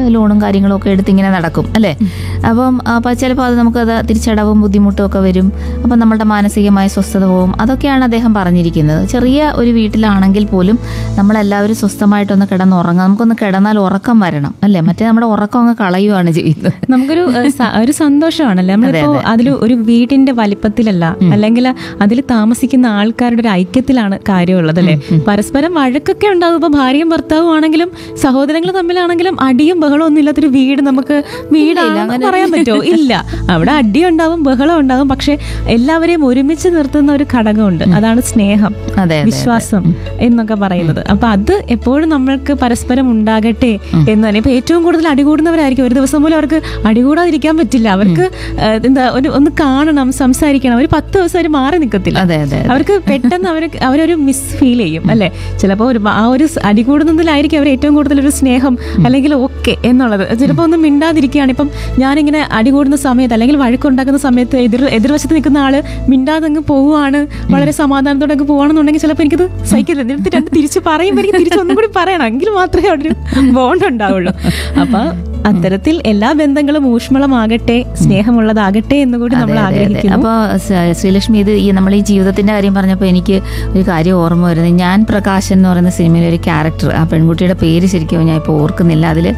ലോണും കാര്യങ്ങളും ഒക്കെ എടുത്ത് ഇങ്ങനെ നടക്കും അല്ലേ അപ്പം അപ്പം ചിലപ്പോൾ അത് നമുക്കത് തിരിച്ചടവും ബുദ്ധിമുട്ടും ഒക്കെ വരും അപ്പം നമ്മളുടെ മാനസികമായ സ്വസ്ഥത പോവും അതൊക്കെയാണ് അദ്ദേഹം പറഞ്ഞിരിക്കുന്നത് ചെറിയ ഒരു വീട്ടിലാണെങ്കിൽ പോലും നമ്മളെല്ലാവരും സ്വസ്ഥമായിട്ടൊന്ന് കിടന്നുറങ്ങാം നമുക്കൊന്ന് കിടന്നാൽ ഉറക്കം വരണം അല്ലേ മറ്റേ നമ്മുടെ ഉറക്കം അങ്ങ് കളയുവാണ് ചെയ്യുന്നത് നമുക്കൊരു ഏഹ്, സ- ഒരു സന്തോഷമാണല്ലേ നമ്മളിപ്പോ അതിൽ ഒരു വീടിന്റെ വലിപ്പത്തിലല്ല അല്ലെങ്കിൽ അതിൽ താമസിക്കുന്ന ആൾക്കാരുടെ ഒരു ഐക്യത്തിലാണ് കാര്യമുള്ളത് അല്ലേ പരസ്പരം വഴക്കൊക്കെ ഉണ്ടാവും ഇപ്പൊ ഭാര്യയും ഭർത്താവും ആണെങ്കിലും സഹോദരങ്ങൾ തമ്മിലാണെങ്കിലും അടിയും ബഹളവും ഒന്നും ഇല്ലാത്തൊരു വീട് നമുക്ക് വീടാണെന്ന് പറയാൻ പറ്റുമോ ഇല്ല അവിടെ അടി ഉണ്ടാവും ബഹളം ഉണ്ടാവും പക്ഷെ എല്ലാവരെയും ഒരുമിച്ച് നിർത്തുന്ന ഒരു ഘടകമുണ്ട് അതാണ് സ്നേഹം അതെ അതെ വിശ്വാസം എന്നൊക്കെ പറയുന്നത് അപ്പൊ അത് എപ്പോഴും നമ്മൾക്ക് പരസ്പരം ഉണ്ടാകട്ടെ എന്ന് തന്നെ ഇപ്പൊ ഏറ്റവും കൂടുതൽ അടികൂടുന്നവരായിരിക്കും ഒരു ദിവസം പോലും അവർക്ക് അടികൂടാതിരിക്കാൻ പറ്റില്ല അവർക്ക് ആ, എന്താ ഒരു ഒന്ന് കാണണം സംസാരിക്കണം ഒരു പത്ത് ദിവസം അവർ മാറി നിൽക്കത്തില്ല അതെ അതെ അവർക്ക് പെട്ടെന്ന് അവർ അവരൊരു മിസ് ഫീൽ ചെയ്യും അല്ലെ ചിലപ്പോൾ ഒരു ആ ഒരു സ് അടികൂടുന്നതിലായിരിക്കും അവർ ഏറ്റവും കൂടുതൽ ഒരു സ്നേഹം അല്ലെങ്കിൽ ഓക്കെ എന്നുള്ളത് ചിലപ്പോൾ ഒന്നും മിണ്ടാതിരിക്കുകയാണ് ഇപ്പം ഞാനിങ്ങനെ അടികൂടുന്ന സമയത്ത് അല്ലെങ്കിൽ വഴക്കുണ്ടാക്കുന്ന സമയത്ത് എതിർ എതിർവശത്ത് നിൽക്കുന്ന ആള് മിണ്ടാതെ അങ്ങ് പോവുകയാണ് വളരെ സമാധാനത്തോടെ അങ്ങ് പോവാണെന്നുണ്ടെങ്കിൽ ചിലപ്പോൾ എനിക്കത് സഹിക്കില്ല എന്നിട്ട് രണ്ട് തിരിച്ച് പറയുമ്പോൾ എനിക്ക് തിരിച്ച് ഒന്നും കൂടി പറയണം എങ്കിൽ മാത്രമേ അവിടെ ഒരു ബോണ്ട് ഉണ്ടാവുള്ളൂ അപ്പൊ അത്തരത്തിൽ എല്ലാ ബന്ധങ്ങളും ഊഷ്മളമാകട്ടെ സ്നേഹമുള്ളതാകട്ടെ എന്ന് കൂടി നമ്മൾ ആഗ്രഹിക്കുന്നു അപ്പോൾ ശ്രീലക്ഷ്മി ഇത് ഈ നമ്മൾ ഈ ജീവിതത്തിന്റെ കാര്യം പറഞ്ഞപ്പോൾ എനിക്ക് ഒരു കാര്യം ഓർമ്മ വരുന്നത് ഞാൻ പ്രകാശൻ എന്ന് പറയുന്ന സിനിമയിലെ ഒരു ക്യാരക്ടർ ആ പെൺകുട്ടിയുടെ പേര് ശരിക്കും ഞാൻ ഇപ്പോൾ ഓർക്കുന്നില്ല അതിൽ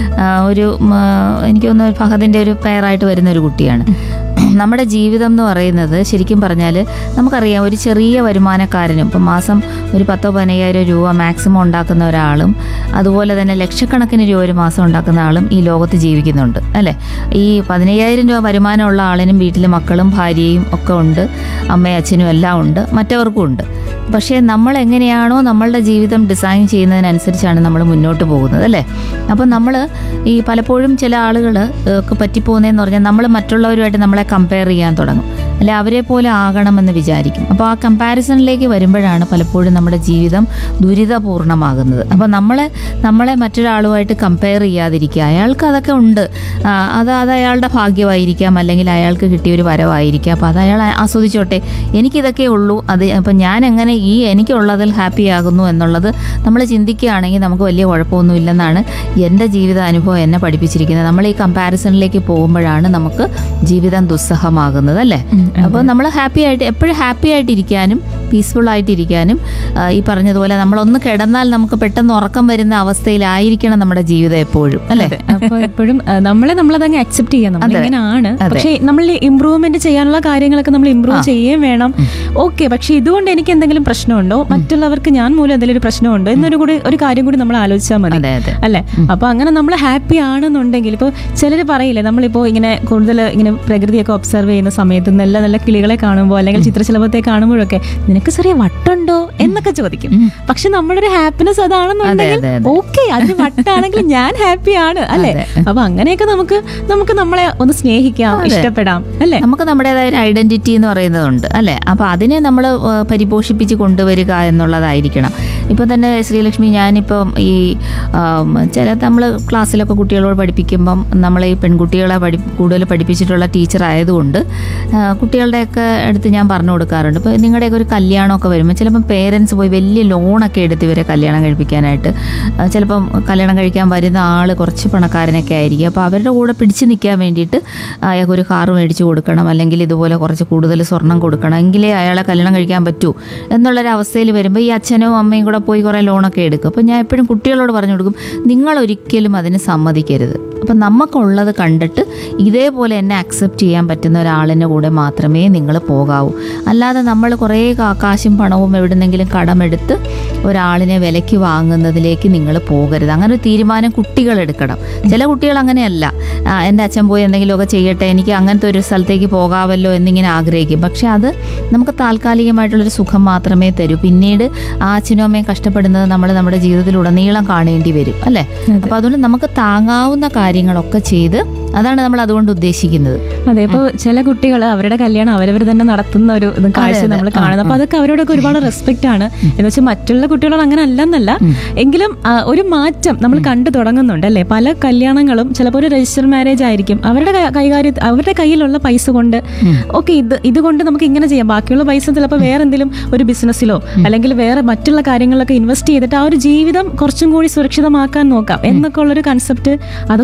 ഒരു ഉം, ആ, എനിക്ക് തോന്നുന്നു ഫഹദിന്റെ ഒരു പെയറായിട്ട് വരുന്ന ഒരു കുട്ടിയാണ് നമ്മുടെ ജീവിതം എന്ന് പറയുന്നത് ശരിക്കും പറഞ്ഞാൽ നമുക്കറിയാം ഒരു ചെറിയ വരുമാനക്കാരനും ഇപ്പം മാസം ഒരു പത്തോ പതിനയ്യായിരം രൂപ മാക്സിമം ഉണ്ടാക്കുന്ന ഒരാളും അതുപോലെ തന്നെ ലക്ഷക്കണക്കിന് രൂപ ഒരു മാസം ഉണ്ടാക്കുന്ന ആളും ഈ ലോകത്ത് ജീവിക്കുന്നുണ്ട് അല്ലേ ഈ പതിനയ്യായിരം രൂപ വരുമാനമുള്ള ആളിനും വീട്ടിൽ മക്കളും ഭാര്യയും ഒക്കെ ഉണ്ട് അമ്മയും അച്ഛനും എല്ലാം ഉണ്ട് മറ്റവർക്കും ഉണ്ട് പക്ഷേ നമ്മൾ എങ്ങനെയാണോ നമ്മളുടെ ജീവിതം ഡിസൈൻ ചെയ്യുന്നതിനനുസരിച്ചാണ് നമ്മൾ മുന്നോട്ട് പോകുന്നത് അല്ലേ അപ്പം നമ്മൾ ഈ പലപ്പോഴും ചില ആളുകൾ ഒക്കെ പറ്റിപ്പോകുന്നതെന്ന് പറഞ്ഞാൽ നമ്മൾ മറ്റുള്ളവരുമായിട്ട് നമ്മളെ കമ്പയർ ചെയ്യാൻ തുടങ്ങും അല്ലെ അവരെ പോലെ ആകണമെന്ന് വിചാരിക്കും അപ്പോൾ ആ കമ്പാരിസണിലേക്ക് വരുമ്പോഴാണ് പലപ്പോഴും നമ്മുടെ ജീവിതം ദുരിതപൂർണ്ണമാകുന്നത് അപ്പോൾ നമ്മൾ നമ്മളെ മറ്റൊരാളുമായിട്ട് കമ്പയർ ചെയ്യാതിരിക്കുക അയാൾക്ക് അതൊക്കെ ഉണ്ട് ആ, അത് അത് അയാളുടെ ഭാഗ്യമായിരിക്കാം അല്ലെങ്കിൽ അയാൾക്ക് കിട്ടിയ ഒരു വരവായിരിക്കാം അപ്പോൾ അത് അയാൾ ആസ്വദിച്ചോട്ടെ എനിക്കിതൊക്കെ ഉള്ളൂ അത് അപ്പം ഞാൻ എങ്ങനെ ഈ എനിക്കുള്ളതിൽ ഹാപ്പി ആകുന്നു എന്നുള്ളത് നമ്മൾ ചിന്തിക്കുകയാണെങ്കിൽ നമുക്ക് വലിയ കുഴപ്പമൊന്നുമില്ലെന്നാണ് എൻ്റെ ജീവിത അനുഭവം എന്നെ പഠിപ്പിച്ചിരിക്കുന്നത് നമ്മൾ ഈ കമ്പാരിസണിലേക്ക് പോകുമ്പോഴാണ് നമുക്ക് ജീവിതം ദുസ്സഹമാകുന്നത് അല്ലേ അപ്പോൾ നമ്മൾ ഹാപ്പി ആയിട്ട് എപ്പോഴും ഹാപ്പി ആയിട്ടിരിക്കാനും പീസ്ഫുൾ ആയിട്ടിരിക്കാനും ആ, ഈ പറഞ്ഞതുപോലെ നമ്മളൊന്ന് കിടന്നാൽ നമുക്ക് പെട്ടെന്ന് ഉറക്കം വരുന്ന അവസ്ഥയിലായിരിക്കണം നമ്മുടെ ജീവിതം എപ്പോഴും അല്ലേ അപ്പൊ എപ്പോഴും ആ, നമ്മളെ നമ്മളതങ്ങ് അക്സെപ്റ്റ് ചെയ്യാം നമ്മൾ അതെ. ഇങ്ങനെയാണ് അതെ. പക്ഷെ നമ്മൾ ഇമ്പ്രൂവ്മെന്റ് ചെയ്യാനുള്ള കാര്യങ്ങളൊക്കെ നമ്മൾ ഇമ്പ്രൂവ് ചെയ്യുകയും വേണം ഓക്കെ പക്ഷെ ഇതുകൊണ്ട് എനിക്ക് എന്തെങ്കിലും പ്രശ്നമുണ്ടോ മറ്റുള്ളവർക്ക് ഞാൻ മൂലം എന്തെങ്കിലും ഒരു പ്രശ്നമുണ്ടോ എന്നൊരു കൂടി ഒരു കാര്യം കൂടി നമ്മൾ ആലോചിച്ചാൽ മതി അതെ അതെ അല്ലെ അപ്പൊ അങ്ങനെ നമ്മൾ ഹാപ്പി ആണെന്നുണ്ടെങ്കിൽ ഇപ്പൊ ചിലർ പറയില്ലേ നമ്മളിപ്പോ ഇങ്ങനെ കൂടുതൽ ഇങ്ങനെ പ്രകൃതിയൊക്കെ ഒബ്സർവ് ചെയ്യുന്ന സമയത്ത് നല്ല നല്ല കിളികളെ കാണുമ്പോൾ അല്ലെങ്കിൽ ചിത്രശലഭത്തെ കാണുമ്പോഴൊക്കെ നിനക്ക് ചെറിയ വട്ടുണ്ടോ എന്നൊക്കെ ചോദിക്കും പക്ഷെ നമ്മുടെ ഒരു ഹാപ്പിനെസ് അതാണെന്നുണ്ടെങ്കിൽ അതെ, അതെ. ഓക്കെ അതിന് വട്ടാണെങ്കിൽ ഞാൻ ഹാപ്പിയാണ് അല്ലെ അപ്പൊ അങ്ങനെയൊക്കെ നമുക്ക് നമുക്ക് നമ്മളെ ഒന്ന് സ്നേഹിക്കാം ഇഷ്ടപ്പെടാം അല്ലെ നമുക്ക് നമ്മുടേതായ ഒരു ഐഡന്റിറ്റി എന്ന് പറയുന്നതുണ്ട് അല്ലേ അപ്പോൾ അതിനെ നമ്മൾ പരിപോഷിപ്പിച്ച് കൊണ്ടുവരിക എന്നുള്ളതായിരിക്കണം ഇപ്പം തന്നെ ശ്രീലക്ഷ്മി ഞാനിപ്പം ഈ ആം, ചില നമ്മൾ ക്ലാസ്സിലൊക്കെ കുട്ടികളോട് പഠിപ്പിക്കുമ്പം നമ്മൾ ഈ പെൺകുട്ടികളെ പഠി കൂടുതൽ പഠിപ്പിച്ചിട്ടുള്ള ടീച്ചർ ആയതുകൊണ്ട് ആ, കുട്ടികളുടെയൊക്കെ അടുത്ത് ഞാൻ പറഞ്ഞു കൊടുക്കാറുണ്ട് ഇപ്പോൾ നിങ്ങളുടെയൊക്കെ ഒരു കല്യാണമൊക്കെ വരുമ്പോൾ ചിലപ്പം പേരൻസ് പോയി വലിയ ലോണൊക്കെ എടുത്ത് ഇവരെ കല്യാണം കഴിപ്പിക്കാനായിട്ട് ആ, ചിലപ്പം കല്യാണം കഴിക്കാൻ വരുന്ന ആൾ കുറച്ച് പണക്കാരനൊക്കെ ആയിരിക്കും അപ്പോൾ അവരുടെ കൂടെ പിടിച്ചു നിൽക്കാൻ വേണ്ടിയിട്ട് അയാൾക്ക് ഒരു കാറ് മേടിച്ചു കൊടുക്കണം അല്ലെങ്കിൽ ഇതുപോലെ കുറച്ച് കൂടുതൽ സ്വർണം കൊടുക്കണം എങ്കിലേ അയാളെ കല്യാണം കഴിക്കാൻ പറ്റൂ എന്നുള്ളൊരവസ്ഥയിൽ വരുമ്പോൾ ഈ അച്ഛനും അമ്മയും കൂടെ പോയി കുറേ ലോണൊക്കെ എടുക്കും അപ്പോൾ ഞാൻ എപ്പോഴും കുട്ടികളോട് പറഞ്ഞു കൊടുക്കും നിങ്ങൾ ഒരിക്കലും അതിന് സമ്മതിക്കരുത് അപ്പം നമുക്കുള്ളത് കണ്ടിട്ട് ഇതേപോലെ എന്നെ അക്സെപ്റ്റ് ചെയ്യാൻ പറ്റുന്ന ഒരാളിൻ്റെ കൂടെ മാത്രമേ നിങ്ങൾ പോകാവൂ അല്ലാതെ നമ്മൾ കുറേ കാ- കാശും പണവും എവിടുന്നെങ്കിലും കടമെടുത്ത് ഒരാളിനെ വിലയ്ക്ക് വാങ്ങുന്നതിലേക്ക് നിങ്ങൾ പോകരുത് അങ്ങനെ ഒരു തീരുമാനം കുട്ടികൾ എടുക്കണം ചില കുട്ടികൾ അങ്ങനെയല്ല ആ, എൻ്റെ അച്ഛൻ പോയി എന്തെങ്കിലുമൊക്കെ ചെയ്യട്ടെ എനിക്ക് അങ്ങനത്തെ ഒരു സ്ഥലത്തേക്ക് പോകാമല്ലോ എന്നിങ്ങനെ ആഗ്രഹിക്കും പക്ഷെ അത് നമുക്ക് താൽക്കാലികമായിട്ടുള്ളൊരു സുഖം മാത്രമേ തരൂ പിന്നീട് ആ അച്ഛനും അമ്മയും കഷ്ടപ്പെടുന്നത് നമ്മൾ നമ്മുടെ ജീവിതത്തിലുടനീളം കാണേണ്ടി വരും അല്ലേ അപ്പോൾ അതുകൊണ്ട് നമുക്ക് താങ്ങാവുന്ന കാര്യങ്ങളൊക്കെ ചെയ്ത് അതാണ് നമ്മൾ അതുകൊണ്ട് ഉദ്ദേശിക്കുന്നത് അതെ ഇപ്പൊ ചില കുട്ടികൾ അവരുടെ കല്യാണം അവരവർ തന്നെ നടത്തുന്ന ഒരു ഇത് കാഴ്ച അതെ. നമ്മൾ ആ, കാണുന്നത് അപ്പൊ അതൊക്കെ അവരോടൊക്കെ ഒരുപാട് റെസ്പെക്ട് ആണ് എന്ന് വെച്ചാൽ മറ്റുള്ള കുട്ടികളോട് അങ്ങനെ അല്ലെന്നല്ല എങ്കിലും ആ, ഒരു മാറ്റം നമ്മൾ കണ്ടു തുടങ്ങുന്നുണ്ട് അല്ലെ പല കല്യാണങ്ങളും ചിലപ്പോൾ ഒരു രജിസ്റ്റർ മാരേജ് ആയിരിക്കും അവരുടെ ക- കൈകാര്യ അവരുടെ കയ്യിലുള്ള പൈസ കൊണ്ട് ഓക്കെ ഇത് ഇതുകൊണ്ട് നമുക്ക് ഇങ്ങനെ ചെയ്യാം ബാക്കിയുള്ള പൈസ ചിലപ്പോൾ വേറെ എന്തെങ്കിലും ഒരു ബിസിനസ്സിലോ അല്ലെങ്കിൽ വേറെ മറ്റുള്ള കാര്യങ്ങളിലൊക്കെ ഇൻവെസ്റ്റ് ചെയ്തിട്ട് ആ ഒരു ജീവിതം കുറച്ചും കൂടി സുരക്ഷിതമാക്കാൻ നോക്കാം എന്നൊക്കെ ഉള്ളൊരു കൺസെപ്റ്റ് അതൊക്കെ